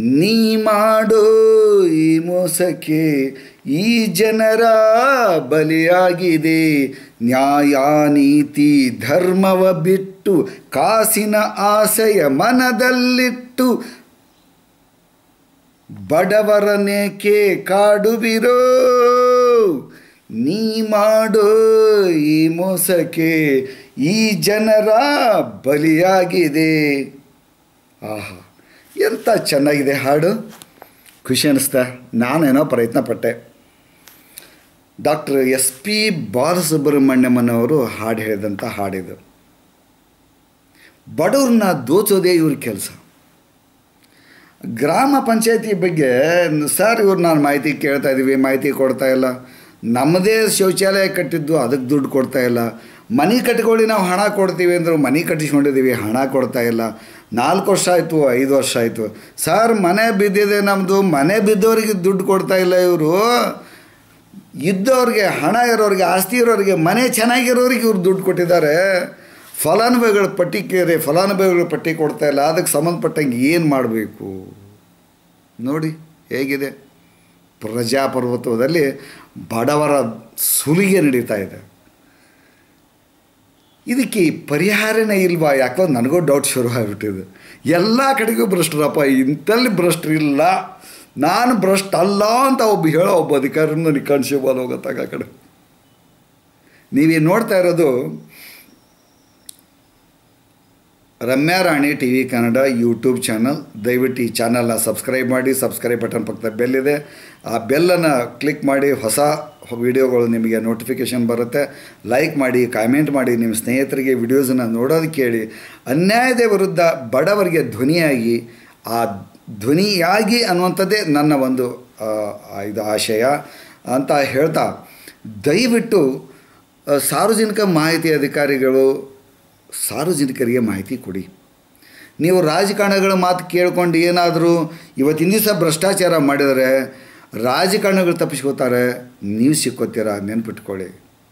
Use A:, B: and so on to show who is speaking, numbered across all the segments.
A: ನೀ ಮಾಡೋ ಈ ಮೋಸಕ್ಕೆ ಈ ಜನರ ಬಲಿಯಾಗಿದೆ ನ್ಯಾಯ ನೀತಿ ಧರ್ಮವ ಬಿಟ್ಟು ಕಾಸಿನ ಆಸೆಯ ಮನದಲ್ಲಿಟ್ಟು ಬಡವರನೇಕೆ ಕಾಡುವಿರೋ ನೀ ಮಾಡೋ ಈ ಮೋಸಕ್ಕೆ ಈ ಜನರ ಬಲಿಯಾಗಿದೆ ಆಹಾ ಎಂಥ ಚೆನ್ನಾಗಿದೆ ಹಾಡು ಖುಷಿ ಅನ್ನಿಸ್ತಾ ನಾನೇನೋ ಪ್ರಯತ್ನ ಪಟ್ಟೆ ಡಾಕ್ಟರ್ ಎಸ್ ಪಿ ಬಾಲಸುಬ್ರಹ್ಮಣ್ಯಮ್ಮನವರು ಹಾಡು ಹೇಳಿದಂಥ ಹಾಡಿದು ಬಡವ್ರನ್ನ ದೋಚೋದೇ ಇವ್ರ ಕೆಲಸ ಗ್ರಾಮ ಪಂಚಾಯತಿ ಬಗ್ಗೆ ಸರ್ ಇವ್ರು ನಾನು ಮಾಹಿತಿ ಕೇಳ್ತಾ ಇದ್ದೀವಿ ಮಾಹಿತಿ ಕೊಡ್ತಾ ಇಲ್ಲ ನಮ್ಮದೇ ಶೌಚಾಲಯ ಕಟ್ಟಿದ್ದು ಅದಕ್ಕೆ ದುಡ್ಡು ಕೊಡ್ತಾ ಇಲ್ಲ ಮನೆ ಕಟ್ಕೊಳ್ಳಿ ನಾವು ಹಣ ಕೊಡ್ತೀವಿ ಅಂದರು ಮನೆ ಕಟ್ಟಿಸ್ಕೊಂಡಿದ್ದೀವಿ ಹಣ ಕೊಡ್ತಾ ಇಲ್ಲ ನಾಲ್ಕು ವರ್ಷ ಆಯಿತು ಐದು ವರ್ಷ ಆಯಿತು ಸರ್ ಮನೆ ಬಿದ್ದಿದೆ ನಮ್ಮದು ಮನೆ ಬಿದ್ದವರಿಗೆ ದುಡ್ಡು ಕೊಡ್ತಾ ಇಲ್ಲ ಇವರು ಇದ್ದವ್ರಿಗೆ ಹಣ ಇರೋರಿಗೆ ಆಸ್ತಿ ಇರೋರಿಗೆ ಮನೆ ಚೆನ್ನಾಗಿರೋರಿಗೆ ಇವ್ರು ದುಡ್ಡು ಕೊಟ್ಟಿದ್ದಾರೆ ಫಲಾನುಭವಿಗಳ ಪಟ್ಟಿ ಕೇರಿ ಫಲಾನುಭವಿಗಳ ಪಟ್ಟಿ ಕೊಡ್ತಾ ಇಲ್ಲ ಅದಕ್ಕೆ ಸಂಬಂಧಪಟ್ಟಂಗೆ ಏನು ಮಾಡಬೇಕು ನೋಡಿ ಹೇಗಿದೆ ಪ್ರಜಾಪ್ರಭುತ್ವದಲ್ಲಿ ಬಡವರ ಸುಲಿಗೆ ನಡೀತಾ ಇದೆ ಇದಕ್ಕೆ ಪರಿಹಾರನೇ ಇಲ್ವಾ ಯಾಕೋ ನನಗೂ ಡೌಟ್ ಶುರು ಆಗಿಬಿಟ್ಟಿದೆ ಎಲ್ಲ ಕಡೆಗೂ ಭ್ರಷ್ಟರಪ್ಪ ಇಂಥಲ್ಲಿ ಭ್ರಷ್ಟರಿಲ್ಲ ನಾನು ಭ್ರಷ್ಟ ಅಲ್ಲ ಅಂತ ಒಬ್ಬ ಹೇಳೋ ಒಬ್ಬ ಅಧಿಕಾರಿನ ನನಗೆ ಕಾಣಿಸಿಬಲ್ಲ ಹೋಗತ್ತಾಗ ಆ ಕಡೆ ನೀವೇ ನೋಡ್ತಾ ಇರೋದು Ramya Rani T V Kannada YouTube channel ದಯವಿಟ್ಟು ಈ ಚಾನಲ್ನ ಸಬ್ಸ್ಕ್ರೈಬ್ ಮಾಡಿ ಸಬ್ಸ್ಕ್ರೈಬ್ ಬಟನ್ ಪಕ್ಕದ ಬೆಲ್ ಇದೆ ಆ ಬೆಲ್ಲನ್ನು ಕ್ಲಿಕ್ ಮಾಡಿ ಹೊಸ ವಿಡಿಯೋಗಳು ನಿಮಗೆ ನೋಟಿಫಿಕೇಷನ್ ಬರುತ್ತೆ ಲೈಕ್ ಮಾಡಿ ಕಾಮೆಂಟ್ ಮಾಡಿ ನಿಮ್ಮ ಸ್ನೇಹಿತರಿಗೆ ವಿಡಿಯೋಸನ್ನು ನೋಡೋದು ಕೇಳಿ ಅನ್ಯಾಯದ ವಿರುದ್ಧ ಬಡವರಿಗೆ ಧ್ವನಿಯಾಗಿ ಆ ಧ್ವನಿಯಾಗಿ ಅನ್ನುವಂಥದ್ದೇ ನನ್ನ ಒಂದು ಆ, ಇದು ಆಶಯ ಅಂತ ಹೇಳ್ತಾ ದಯವಿಟ್ಟು ಆ, ಸಾರ್ವಜನಿಕ ಮಾಹಿತಿ ಅಧಿಕಾರಿಗಳು ಸಾರ್ವಜನಿಕರಿಗೆ ಮಾಹಿತಿ ಕೊಡಿ ನೀವು ರಾಜಕಾರಣಿಗಳ ಮಾತು ಕೇಳ್ಕೊಂಡು ಏನಾದರೂ ಇವತ್ತಿನ ದಿವಸ ಭ್ರಷ್ಟಾಚಾರ ಮಾಡಿದರೆ ರಾಜಕಾರಣಿಗಳು ತಪ್ಪಿಸ್ಕೋತಾರೆ ನೀವು ಸಿಕ್ಕೋತೀರ ನೆನ್ಪಿಟ್ಕೊಳ್ಳಿ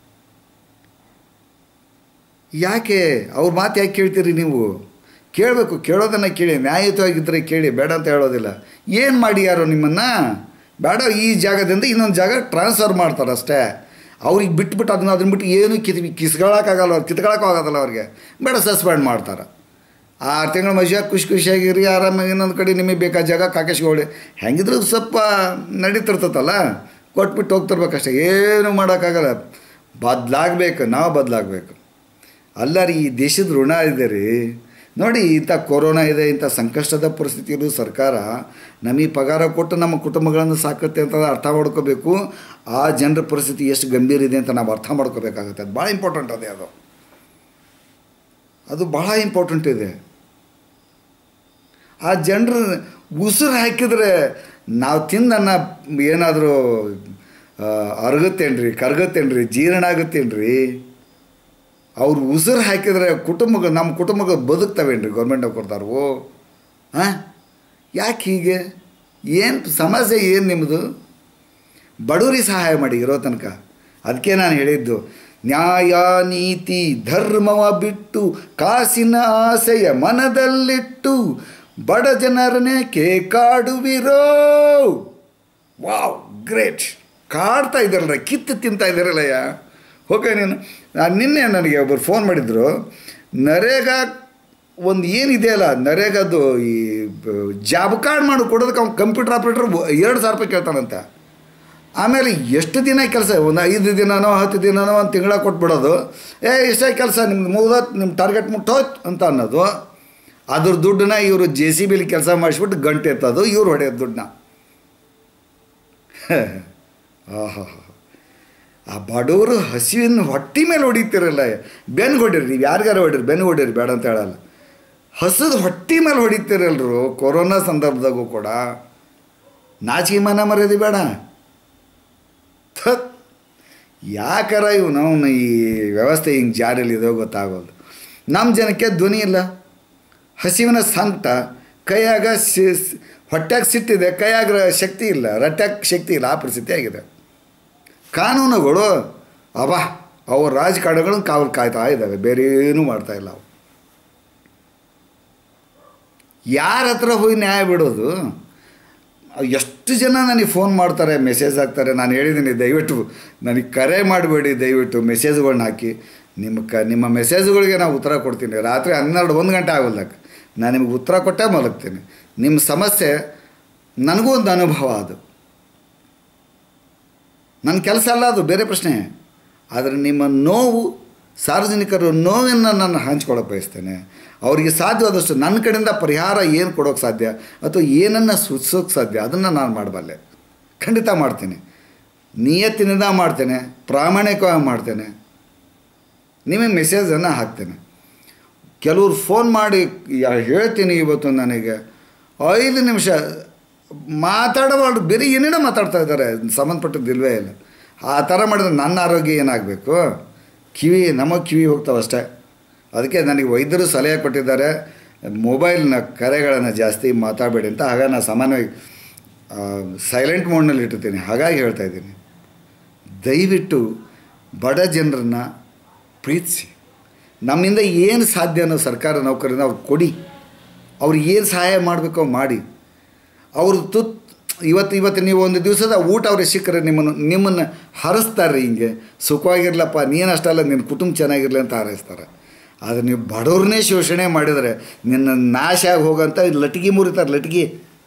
A: ಯಾಕೆ ಅವ್ರ ಮಾತು ಯಾಕೆ ಕೇಳ್ತೀರಿ ನೀವು ಕೇಳಬೇಕು ಕೇಳೋದನ್ನು ಕೇಳಿ ನ್ಯಾಯಯುತವಾಗಿದ್ದರೆ ಕೇಳಿ ಬೇಡ ಅಂತ ಹೇಳೋದಿಲ್ಲ ಏನು ಮಾಡಿ ಯಾರು ನಿಮ್ಮನ್ನು ಬೇಡ ಈ ಜಾಗದಿಂದ ಇನ್ನೊಂದು ಜಾಗ ಟ್ರಾನ್ಸ್ಫರ್ ಮಾಡ್ತಾರೆ ಅಷ್ಟೇ ಅವ್ರಿಗೆ ಬಿಟ್ಬಿಟ್ಟು ಅದನ್ನ ಅದನ್ನ ಬಿಟ್ಟು ಏನು ಕಿತ್ ಕಿಸ್ಕೊಳಕ್ಕಾಗಲ್ಲ ಅವ್ರು ಕಿತ್ಕೊಳಕ್ಕಾಗೋದಲ್ಲ ಅವ್ರಿಗೆ ಬೇಡ ಸಸ್ಪೆಂಡ್ ಮಾಡ್ತಾರೆ ಆರು ತಿಂಗಳ ಮಜಾ ಖುಷಿ ಖುಷಿಯಾಗಿರಿ ಆರಾಮಾಗಿ ಇನ್ನೊಂದು ಕಡೆ ನಿಮಗೆ ಬೇಕಾದ ಜಾಗ ಕಾಕೇಶ್ಕೊಳ್ಳಿ ಹೆಂಗಿದ್ರು ಸ್ವಲ್ಪ ನಡೀತಿರ್ತತಲ್ಲ ಕೊಟ್ಬಿಟ್ಟು ಹೋಗ್ತಿರ್ಬೇಕಷ್ಟೇ ಏನು ಮಾಡೋಕ್ಕಾಗಲ್ಲ ಬದಲಾಗಬೇಕು ನಾವು ಬದಲಾಗಬೇಕು ಅಲ್ಲ ರೀ ಈ ದೇಶದ ಋಣ ಇದೆ ರೀ ನೋಡಿ ಇಂಥ ಕೊರೋನಾ ಇದೆ ಇಂಥ ಸಂಕಷ್ಟದ ಪರಿಸ್ಥಿತಿಯಲ್ಲೂ ಸರ್ಕಾರ ನಮಗೆ ಪಗಾರ ಕೊಟ್ಟು ನಮ್ಮ ಕುಟುಂಬಗಳನ್ನು ಸಾಕುತ್ತೆ ಅಂತ ಅರ್ಥ ಮಾಡ್ಕೋಬೇಕು ಆ ಜನರ ಪರಿಸ್ಥಿತಿ ಎಷ್ಟು ಗಂಭೀರ ಇದೆ ಅಂತ ನಾವು ಅರ್ಥ ಮಾಡ್ಕೋಬೇಕಾಗುತ್ತೆ ಅದು ಭಾಳ ಇಂಪಾರ್ಟೆಂಟ್ ಅದೇ ಅದು ಅದು ಬಹಳ ಇಂಪಾರ್ಟೆಂಟ್ ಇದೆ ಆ ಜನರು ಉಸಿರು ಹಾಕಿದರೆ ನಾವು ತಿಂದನ್ನ ಏನಾದರೂ ಅರಗುತ್ತೇನ್ರಿ ಕರಗುತ್ತೇನ್ರಿ ಜೀರ್ಣ ಆಗುತ್ತೇನ್ರಿ ಅವ್ರು ಉಸಿರು ಹಾಕಿದರೆ ಕುಟುಂಬಗಳು ನಮ್ಮ ಕುಟುಂಬಗಳು ಬದುಕ್ತವೇನ್ರಿ ಗೌರ್ಮೆಂಟಾಗ ಕೊಡ್ತಾರೋ ಹಾಂ ಯಾಕೆ ಹೀಗೆ ಏನು ಸಮಸ್ಯೆ ಏನು ನಿಮ್ಮದು ಬಡವರಿಗೆ ಸಹಾಯ ಮಾಡಿ ಇರೋ ತನಕ ಅದಕ್ಕೆ ನಾನು ಹೇಳಿದ್ದು ನ್ಯಾಯ ನೀತಿ ಧರ್ಮವ ಬಿಟ್ಟು ಕಾಸಿನ ಆಸೆಯ ಮನದಲ್ಲಿಟ್ಟು ಬಡ ಜನರನ್ನೇ ಕಾಡುವಿರೋ ವಾವ್ ಗ್ರೇಟ್ ಕಾಡ್ತಾ ಇದ್ದಾರಲ್ಲ ಕಿತ್ತು ತಿಂತಾ ಇದ್ದಾರಲ್ಲಯ್ಯ ಓಕೆ ನೀನು ನಾನು ನಿನ್ನೆ ನನಗೆ ಒಬ್ಬರು ಫೋನ್ ಮಾಡಿದ್ರು ನರೇಗಾ ಒಂದು ಏನಿದೆಯಲ್ಲ ನರೇಗಾದು ಈ ಬ- ಜಾಬ್ ಕಾರ್ಡ್ ಮಾಡಿ ಕೊಡೋದಕ್ಕೆ ಅವ್ನು ಕಂಪ್ಯೂಟರ್ ಆಪ್ರೇಟರ್ ಎರಡು ಸಾವಿರ ರೂಪಾಯಿ ಕೇಳ್ತಾನಂತೆ ಆಮೇಲೆ ಎಷ್ಟು ದಿನ ಕೆಲಸ ಒಂದು ಐದು ದಿನನೋ ಹತ್ತು ದಿನನೋ ಒಂದು ತಿಂಗಳ ಕೊಟ್ಬಿಡೋದು ಏ ಇಷ್ಟೇ ಕೆಲಸ ನಿಮ್ದು ಮುಗ್ದೋತ್ ನಿಮ್ಮ ಟಾರ್ಗೆಟ್ ಮುಟ್ಟೋತ್ ಅಂತ ಅನ್ನೋದು ಅದ್ರ ದುಡ್ಡನ್ನ ಇವರು ಜೆ ಸಿ ಬಿಲಿ ಕೆಲಸ ಮಾಡಿಸ್ಬಿಟ್ಟು ಗಂಟೆ ಎತ್ತೋದು ಇವ್ರು ಹೊಡೆಯೋದು ದುಡ್ಡನ್ನ ಆಹಾ ಆ ಬಡವರು ಹಸಿವಿನ ಹೊಟ್ಟೆ ಮೇಲೆ ಹೊಡಿತೀರಲ್ಲ ಬೆನ್ನು ಹೊಡಿರಿ ನೀವು ಯಾರಿಗಾರ ಹೊಡಿರಿ ಬೆನ್ನು ಹೊಡಿರಿ ಬೇಡ ಅಂತ ಹೇಳಲ್ಲ ಹಸದ ಹೊಟ್ಟೆ ಮೇಲೆ ಹೊಡಿತೀರಲ್ರು ಕೊರೋನಾ ಸಂದರ್ಭದಾಗೂ ಕೂಡ ನಾಚಿಕೆ ಮನ ಮರ್ಯಾದೆ ಬೇಡ ಥತ್ ಯಾಕಾರ ಇವು ನಾವು ಈ ವ್ಯವಸ್ಥೆ ಹಿಂಗೆ ಜಾರಿಯಲ್ಲಿದೋ ಗೊತ್ತಾಗೋದು ನಮ್ಮ ಜನಕ್ಕೆ ಧ್ವನಿ ಇಲ್ಲ ಹಸಿವಿನ ಸಂಕಟ ಕೈಯಾಗ ಸಿ ಹೊಟ್ಯಾಗ ಸಿಟ್ಟಿದೆ ಕೈಯಾಗ ಶಕ್ತಿ ಇಲ್ಲ ರಟ್ಯಾಗ ಶಕ್ತಿ ಇಲ್ಲ ಆ ಪರಿಸ್ಥಿತಿ ಆಗಿದೆ ಕಾನೂನುಗಳು ಅವ ಅವು ರಾಜಕಾರಣಗಳನ್ನು ಕಾವಲು ಕಾಯ್ತಾ ಇದ್ದಾವೆ ಬೇರೆ ಏನೂ ಮಾಡ್ತಾ ಇಲ್ಲ ಅವು ಯಾರ ಹತ್ರ ಹೋಗಿ ನ್ಯಾಯ ಬಿಡೋದು ಎಷ್ಟು ಜನ ನನಗೆ ಫೋನ್ ಮಾಡ್ತಾರೆ ಮೆಸೇಜ್ ಹಾಕ್ತಾರೆ ನಾನು ಹೇಳಿದ್ದೀನಿ ದಯವಿಟ್ಟು ನನಗೆ ಕರೆ ಮಾಡಬೇಡಿ ದಯವಿಟ್ಟು ಮೆಸೇಜ್ಗಳ್ನ ಹಾಕಿ ನಿಮ್ಮ ಕ ನಿಮ್ಮ ಮೆಸೇಜ್ಗಳಿಗೆ ನಾನು ಉತ್ತರ ಕೊಡ್ತೀನಿ ರಾತ್ರಿ ಹನ್ನೆರಡು ಒಂದು ಗಂಟೆ ಆಗೋಲ್ದಕ್ಕೆ ನಾನು ನಿಮಗೆ ಉತ್ತರ ಕೊಟ್ಟೇ ಮಲಗ್ತೀನಿ ನಿಮ್ಮ ಸಮಸ್ಯೆ ನನಗೂ ಒಂದು ಅನುಭವ ಅದು ನನ್ನ ಕೆಲಸ ಅಲ್ಲ ಅದು ಬೇರೆ ಪ್ರಶ್ನೆ ಆದರೆ ನಿಮ್ಮ ನೋವು ಸಾರ್ವಜನಿಕರು ನೋವನ್ನು ನಾನು ಹಂಚ್ಕೊಳ್ಳೋಕೆ ಬಯಸ್ತೇನೆ ಅವರಿಗೆ ಸಾಧ್ಯವಾದಷ್ಟು ನನ್ನ ಕಡೆಯಿಂದ ಪರಿಹಾರ ಏನು ಕೊಡೋಕ್ಕೆ ಸಾಧ್ಯ ಅಥವಾ ಏನನ್ನು ಸೂಚಿಸೋಕ್ಕೆ ಸಾಧ್ಯ ಅದನ್ನು ನಾನು ಮಾಡಬಲ್ಲೆ ಖಂಡಿತ ಮಾಡ್ತೀನಿ ನಿಯತ್ತಿನಿಂದ ಮಾಡ್ತೇನೆ ಪ್ರಾಮಾಣಿಕವಾಗಿ ಮಾಡ್ತೇನೆ ನಿಮಗೆ ಮೆಸೇಜನ್ನು ಹಾಕ್ತೇನೆ ಕೆಲವ್ರು ಫೋನ್ ಮಾಡಿ ಯಾ- ಹೇಳ್ತೀನಿ ಇವತ್ತು ನನಗೆ ಐದು ನಿಮಿಷ ಮಾತಾಡಬಾರ್ದು ಬೇರೆ ಏನೇನೋ ಮಾತಾಡ್ತಾ ಇದ್ದಾರೆ ಸಂಬಂಧಪಟ್ಟದ್ದಿಲ್ವೇ ಇಲ್ಲ ಆ ಥರ ಮಾಡಿದ್ರೆ ನನ್ನ ಆರೋಗ್ಯ ಏನಾಗಬೇಕು ಕಿವಿ ನಮಗೆ ಕಿವಿ ಹೋಗ್ತಾವೆ ಅಷ್ಟೇ ಅದಕ್ಕೆ ನನಗೆ ವೈದ್ಯರು ಸಲಹೆ ಕೊಟ್ಟಿದ್ದಾರೆ ಮೊಬೈಲ್ನ ಕರೆಗಳನ್ನು ಜಾಸ್ತಿ ಮಾತಾಡಬೇಡಿ ಅಂತ ಹಾಗಾಗಿ ನಾನು ಸಾಮಾನ್ಯವಾಗಿ ಸೈಲೆಂಟ್ ಮೋಡ್ನಲ್ಲಿ ಇಟ್ಟಿರ್ತೀನಿ ಹಾಗಾಗಿ ಹೇಳ್ತಾ ಇದ್ದೀನಿ ದಯವಿಟ್ಟು ಬಡ ಜನರನ್ನು ಪ್ರೀತಿಸಿ ನಮ್ಮಿಂದ ಏನು ಸಾಧ್ಯ ಅನ್ನೋ ಸರ್ಕಾರ ನೌಕರರಿಂದ ಅವ್ರು ಕೊಡಿ ಅವ್ರಿಗೆ ಏನು ಸಹಾಯ ಮಾಡಬೇಕೋ ಮಾಡಿ ಅವ್ರು ತುತ್ ಇವತ್ತು ಇವತ್ತು ನೀವು ಒಂದು ದಿವಸದ ಊಟ ಅವ್ರಿಗೆ ಸಿಕ್ಕರೆ ನಿಮ್ಮನ್ನು ನಿಮ್ಮನ್ನು ಹರಿಸ್ತಾರೆ ಹಿಂಗೆ ಸುಖವಾಗಿರ್ಲಪ್ಪ ನೀನು ಅಷ್ಟಲ್ಲ ನಿನ್ನ ಕುಟುಂಬ ಚೆನ್ನಾಗಿರಲಿ ಅಂತ ಹಾರೈಸ್ತಾರೆ ಆದರೆ ನೀವು ಬಡವ್ರನ್ನೇ ಶೋಷಣೆ ಮಾಡಿದರೆ ನಿನ್ನ ನಾಶ ಆಗಿ ಹೋಗೋಂಥ ಲಟ್ಗಿ ಮುರಿತಾರೆ ಲಟ್ಗಿ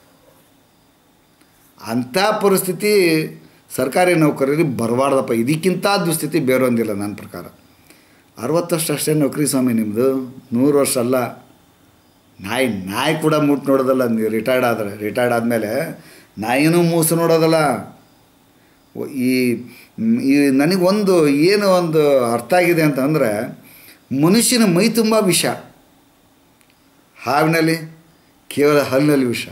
A: ಅಂಥ ಪರಿಸ್ಥಿತಿ ಸರ್ಕಾರಿ ನೌಕರರಿಗೆ ಬರಬಾರ್ದಪ್ಪ ಇದಕ್ಕಿಂತ ದುಸ್ಥಿತಿ ಬೇರೊಂದಿಲ್ಲ ನನ್ನ ಪ್ರಕಾರ ಅರವತ್ತು ವರ್ಷ ಅಷ್ಟೇ ನೌಕರಿ ಸ್ವಾಮಿ ನಿಮ್ಮದು ನೂರು ವರ್ಷ ಅಲ್ಲ ನಾಯಿ ನಾಯಿ ಕೂಡ ಮುಟ್ಟು ನೋಡೋದಲ್ಲ ನೀವು ರಿಟೈರ್ಡ್ ಆದರೆ ರಿಟೈರ್ಡ್ ಆದಮೇಲೆ ನಾಯಿನೂ ಮೂಸು ನೋಡೋದಲ್ಲ ಒ- ಈ ಮ್, ಈ ನನಗೊಂದು ಏನು ಒಂದು ಅರ್ಥ ಆಗಿದೆ ಅಂತಂದರೆ ಮನುಷ್ಯನ ಮೈ ತುಂಬ ವಿಷ ಹಾವಿನಲ್ಲಿ ಕೇವಲ ಹಲ್ಲಿನಲ್ಲಿ ವಿಷ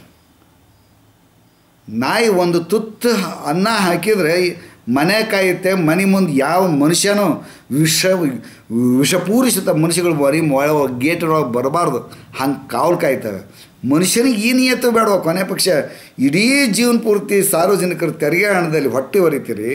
A: ನಾಯಿ ಒಂದು ತುತ್ತು ಅನ್ನ ಹಾಕಿದರೆ ಮನೆ ಕಾಯುತ್ತೆ ಮನೆ ಮುಂದೆ ಯಾವ ಮನುಷ್ಯನೂ ವಿಷ ವಿಷಪೂರಿಸುತ್ತ ಮನುಷ್ಯಗಳು ಬರೀ ಒಳ ಗೇಟ್ರೊಳಗೆ ಬರಬಾರ್ದು ಹಂಗೆ ಕಾವಲು ಕಾಯ್ತವೆ ಮನುಷ್ಯನಿಗೆ ಈ ನಿಯತ್ತು ಬೇಡವ ಕೊನೆ ಪಕ್ಷ ಇಡೀ ಜೀವನ ಪೂರ್ತಿ ಸಾರ್ವಜನಿಕರು ತೆರಿಗೆ ಹಣದಲ್ಲಿ ಹೊಟ್ಟೆ ಹೊರಿತೀರಿ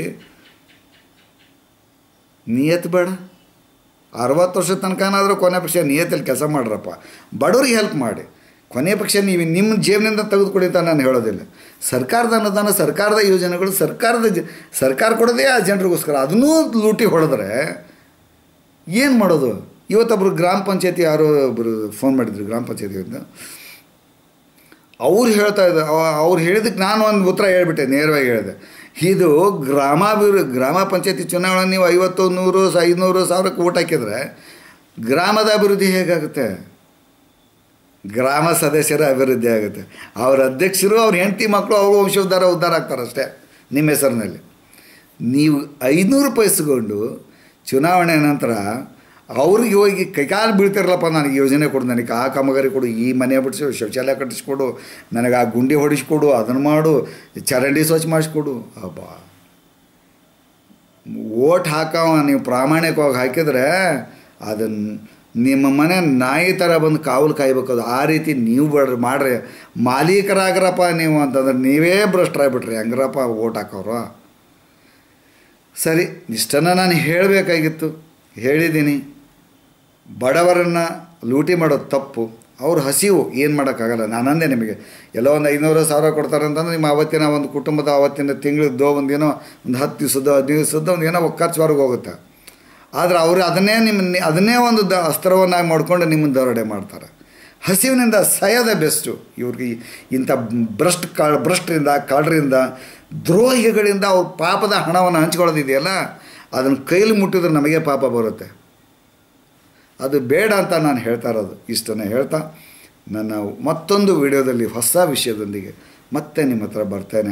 A: ನಿಯತ್ತು ಬೇಡ ಅರವತ್ತು ವರ್ಷದ ತನಕನಾದರೂ ಕೊನೆ ಪಕ್ಷ ನಿಯತ್ತಲ್ಲಿ ಕೆಲಸ ಮಾಡ್ರಪ್ಪ ಬಡವ್ರಿಗೆ ಹೆಲ್ಪ್ ಮಾಡಿ ಕೊನೆ ಪಕ್ಷ ನೀವು ನಿಮ್ಮ ಜೇಬಿನಿಂದ ತೆಗೆದುಕೊಡಿ ಅಂತ ನಾನು ಹೇಳೋದಿಲ್ಲ ಸರ್ಕಾರದ ಅನುದಾನ ಸರ್ಕಾರದ ಯೋಜನೆಗಳು ಸರ್ಕಾರದ ಜ ಸರ್ಕಾರ ಕೊಡೋದೇ ಆ ಜನರಿಗೋಸ್ಕರ ಅದನ್ನೂ ಲೂಟಿ ಹೊಡೆದ್ರೆ ಏನು ಮಾಡೋದು ಇವತ್ತೊಬ್ಬರು ಗ್ರಾಮ ಪಂಚಾಯತಿ ಯಾರೋ ಒಬ್ಬರು ಫೋನ್ ಮಾಡಿದ್ರು ಗ್ರಾಮ ಪಂಚಾಯತಿಯಿಂದ ಅವ್ರು ಹೇಳ್ತಾ ಇದ್ದ ಅವ್ರು ಹೇಳಿದಕ್ಕೆ ನಾನು ಒಂದು ಉತ್ತರ ಹೇಳ್ಬಿಟ್ಟೆ ನೇರವಾಗಿ ಹೇಳಿದೆ ಇದು ಗ್ರಾಮಾಭಿವೃ ಗ್ರಾಮ ಪಂಚಾಯತಿ ಚುನಾವಣೆ ನೀವು ಐವತ್ತು ನೂರು ಸ ಐದುನೂರು ಸಾವಿರಕ್ಕೆ ಓಟ್ ಹಾಕಿದರೆ ಗ್ರಾಮದ ಅಭಿವೃದ್ಧಿ ಹೇಗಾಗುತ್ತೆ ಗ್ರಾಮ ಸದಸ್ಯರ ಅಭಿವೃದ್ಧಿ ಆಗುತ್ತೆ ಅವ್ರ ಅಧ್ಯಕ್ಷರು ಅವ್ರ ಹೆಂಡತಿ ಮಕ್ಕಳು ಅವ್ರ ವಂಶೋದ್ಧಾರ ಉದ್ಧಾರ ಆಗ್ತಾರೆ ಅಷ್ಟೇ ನಿಮ್ಮ ಹೆಸರಿನಲ್ಲಿ ನೀವು ಐನೂರು ರೂಪಾಯಿ ಇಸ್ಕೊಂಡು ಚುನಾವಣೆ ನಂತರ ಅವ್ರಿಗೆ ಹೋಗಿ ಕೈಕಾಲು ಬೀಳ್ತಿರಲ್ಲಪ್ಪ ನನಗೆ ಯೋಜನೆ ಕೊಡು ನನಗೆ ಆ ಕಾಮಗಾರಿ ಕೊಡು ಈ ಮನೆ ಬಿಡಿಸು ಶೌಚಾಲಯ ಕಟ್ಟಿಸ್ಕೊಡು ನನಗೆ ಆ ಗುಂಡಿ ಹೊಡಿಸ್ಕೊಡು ಅದನ್ನು ಮಾಡು ಚರಂಡಿ ಸ್ವಚ್ಛ ಮಾಡಿಸ್ಕೊಡು ಅಬ್ಬಾ ಓಟ್ ಹಾಕವ ನೀವು ಪ್ರಾಮಾಣಿಕವಾಗಿ ಹಾಕಿದರೆ ಅದನ್ನು ನಿಮ್ಮ ಮನೆ ನಾಯಿ ಥರ ಬಂದು ಕಾವಲು ಕಾಯ್ಬೇಕು ಅದು ಆ ರೀತಿ ನೀವು ಬಡ್ರಿ ಮಾಡ್ರಿ ಮಾಲೀಕರಾಗ್ರಪ್ಪ ನೀವು ಅಂತಂದ್ರೆ ನೀವೇ ಭ್ರಷ್ಟರಾಗ್ಬಿಟ್ರಿ ಹೆಂಗ್ರಪ್ಪ ಓಟ್ ಹಾಕೋರು ಸರಿ ಇಷ್ಟನ್ನು ನಾನು ಹೇಳಬೇಕಾಗಿತ್ತು ಹೇಳಿದ್ದೀನಿ ಬಡವರನ್ನು ಲೂಟಿ ಮಾಡೋದು ತಪ್ಪು ಅವ್ರ ಹಸಿವು ಏನು ಮಾಡೋಕ್ಕಾಗಲ್ಲ ನಾನು ಅಂದೆ ನಿಮಗೆ ಎಲ್ಲೋ ಒಂದು ಐನೂರು ಸಾವಿರ ಕೊಡ್ತಾರೆ ಅಂತಂದ್ರೆ ನಿಮ್ಮ ಅವತ್ತಿನ ಒಂದು ಕುಟುಂಬದ ಅವತ್ತಿನ ತಿಂಗಳದ್ದು ಒಂದು ಏನೋ ಒಂದು ಹತ್ತು ದಿವಸದ್ದು ಹದಿನೈದು ದಿವಸದ್ದು ಒಂದು ಏನೋ ಖರ್ಚುವರೆಗೆ ಹೋಗುತ್ತೆ ಆದರೆ ಅವರು ಅದನ್ನೇ ನಿಮ್ಮ ಅದನ್ನೇ ಒಂದು ದ ಅಸ್ತ್ರವನ್ನಾಗಿ ಮಾಡ್ಕೊಂಡು ನಿಮ್ಮನ್ನು ದರೋಡೆ ಮಾಡ್ತಾರೆ ಹಸಿವಿನಿಂದ ಸಾಯೋದೇ ಬೆಸ್ಟು ಇವ್ರಿಗೆ ಇಂಥ ಭ್ರಷ್ಟ ಕಾ ಭ್ರಷ್ಟರಿಂದ ಕಳ್ಳರಿಂದ ದ್ರೋಹಿಗಳಿಂದ ಅವ್ರ ಪಾಪದ ಹಣವನ್ನು ಹಂಚ್ಕೊಳ್ಳೋದಿದೆಯಲ್ಲ ಅದನ್ನು ಕೈಲಿ ಮುಟ್ಟಿದ್ರೆ ನಮಗೆ ಪಾಪ ಬರುತ್ತೆ ಅದು ಬೇಡ ಅಂತ ನಾನು ಹೇಳ್ತಾ ಇರೋದು ಇಷ್ಟನ್ನು ಹೇಳ್ತಾ ನನ್ನ ಮತ್ತೊಂದು ವಿಡಿಯೋದಲ್ಲಿ ಹೊಸ ವಿಷಯದೊಂದಿಗೆ ಮತ್ತೆ ನಿಮ್ಮ ಹತ್ರ ಬರ್ತೇನೆ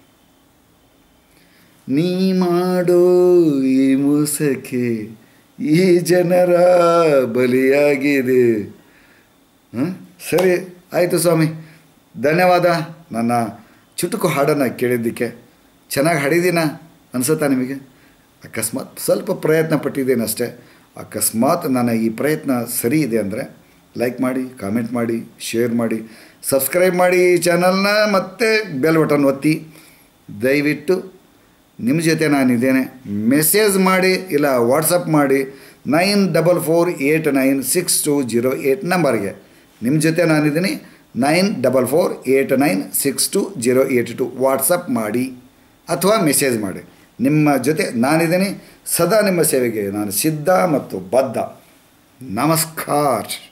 A: ನೀ ಮಾಡೋ ಈ ಮೋಸಕ್ಕೆ ಈ ಜನರ ಬಲಿಯಾಗಿದೆ ಹ್ಮ್? ಸರಿ ಆಯಿತು ಸ್ವಾಮಿ ಧನ್ಯವಾದ ನನ್ನ ಚುಟುಕು ಹಾಡನ್ನು ಕೇಳಿದ್ದಕ್ಕೆ ಚೆನ್ನಾಗಿ ಹಾಡಿದ್ದೀನ ಅನಿಸುತ್ತಾ ನಿಮಗೆ ಅಕಸ್ಮಾತ್ ಸ್ವಲ್ಪ ಪ್ರಯತ್ನ ಪಟ್ಟಿದ್ದೇನೆ ಅಷ್ಟೇ ಅಕಸ್ಮಾತ್ ನನ್ನ ಈ ಪ್ರಯತ್ನ ಸರಿ ಇದೆ ಅಂದರೆ ಲೈಕ್ ಮಾಡಿ ಕಾಮೆಂಟ್ ಮಾಡಿ ಶೇರ್ ಮಾಡಿ ಸಬ್ಸ್ಕ್ರೈಬ್ ಮಾಡಿ ಈ ಚಾನಲ್ನ ಮತ್ತು ಬೆಲ್ ಬಟನ್ ಒತ್ತಿ ದಯವಿಟ್ಟು ನಿಮ್ಮ ಜೊತೆ ನಾನಿದ್ದೇನೆ ಮೆಸೇಜ್ ಮಾಡಿ ಇಲ್ಲ ವಾಟ್ಸಪ್ ಮಾಡಿ nine double four eight nine six two zero eight ನಂಬರ್ಗೆ ನಿಮ್ಮ ಜೊತೆ ನಾನಿದ್ದೀನಿ nine double four eight nine six two zero eight two WhatsApp ಮಾಡಿ ಅಥವಾ ಮೆಸೇಜ್ ಮಾಡಿ ನಿಮ್ಮ ಜೊತೆ ನಾನಿದ್ದೀನಿ ಸದಾ ನಿಮ್ಮ ಸೇವೆಗೆ ನಾನು ಸಿದ್ಧ ಮತ್ತು ಬದ್ಧ ನಮಸ್ಕಾರ